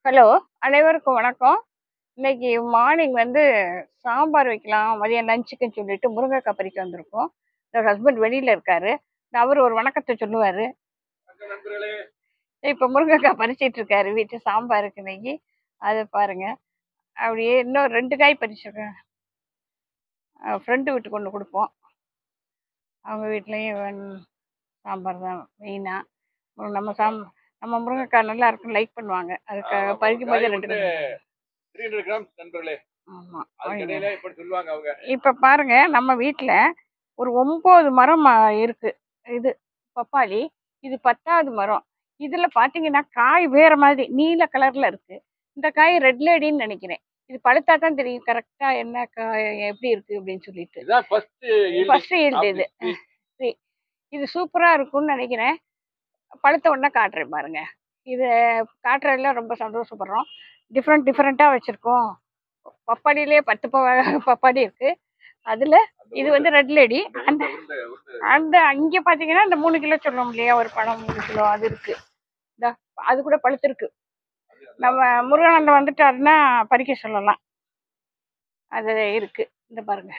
Hello அனைவருக்கும் வணக்கம் இன்னைக்கு மார்னிங் வந்து சாம்பார் வைக்கலாம் மதியம் லஞ்சுக்குன்னு சொல்லிட்டு முருங்கைக்காய் பறிக்க வந்திருக்கோம் என் ஹஸ்பண்ட் வெளியில் இருக்காரு அவர் ஒரு வணக்கத்தை சொல்லுவார் இப்போ முருங்கைக்காய் பறிச்சிட்டு இருக்காரு வீட்டு சாம்பாருக்கு இன்னைக்கு அதை பாருங்க அப்படியே இன்னும் ரெண்டு காய் பறிச்சிருக்கேன் ஃப்ரெண்டு வீட்டுக்கு கொண்டு கொடுப்போம் அவங்க வீட்லேயும் சாம்பார் தான் மெயினாக நம்ம சாம் நம்ம முருங்கைக்காய் நல்லா இருக்கும் லைக் பண்ணுவாங்க அதுக்காக பறிக்கும் போது ரெண்டு த்ரீ ஹண்ட்ரட் கிராம்ஸ் நண்பர்களே ஆமாம் அதுக்கு இடையில இப்படி சொல்லுவாங்க அவங்க இப்போ பாருங்க நம்ம வீட்டில் ஒரு ஒம்பது மரம் அஹ், இருக்கு இது பப்பாளி இது பத்தாவது மரம் இதில் பார்த்தீங்கன்னா காய் வேற மாதிரி நீல கலரில் இருக்கு இந்த காய் ரெட் லேடின்னு நினைக்கிறேன் இது பழுத்தா தான் தெரியும் கரெக்டாக என்ன காய் எப்படி இருக்கு அப்படின்னு சொல்லிட்டு இதுதான் ஃபர்ஸ்ட் ஃபர்ஸ்ட் ஈல்டு இது சரி. இது சூப்பராக இருக்கும்னு நினைக்கிறேன் பழுத்த உடனே காட்டுறேன் பாருங்க இது காட்டுறதுல ரொம்ப சந்தோஷப்படுறோம் டிஃப்ரெண்ட் டிஃப்ரெண்ட்டாக வச்சுருக்கோம் பப்பாளிலே பத்து ப- பப்பாளி இருக்கு அதில் இது வந்து ரெட் லேடி அந்த அந்த அங்கே பார்த்தீங்கன்னா இந்த மூணு கிலோ சொல்லுவோம் இல்லையா ஒரு பழம் மூணு கிலோ அது இருக்கு இந்த அது கூட பழுத்திருக்கு நம்ம முருகானந்தம் வந்துட்டாருன்னா பறிக்க சொல்லலாம் அது இருக்கு இந்த பாருங்க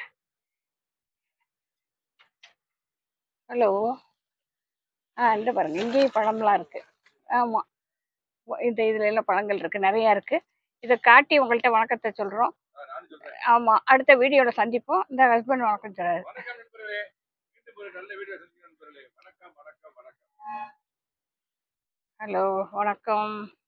ஹலோ ஆ இந்த பாருங்க இங்கேயும் பழம்லாம் இருக்கு ஆமாம் இந்த இதுல எல்லாம் பழங்கள் இருக்கு நிறையா இருக்கு இதை காட்டி உங்கள்கிட்ட வணக்கத்தை சொல்றோம் நானும் சொல்றேன் ஆமா அடுத்த வீடியோல சந்திப்போம் இந்த ஹஸ்பண்ட் வணக்கம் சொல்றாரு வணக்கம் நண்பர்களே மீண்டும் ஒரு நல்ல வீடியோ சந்திக்கும் நண்பர்களே வணக்கம் வணக்கம் வணக்கம் ஹலோ வணக்கம்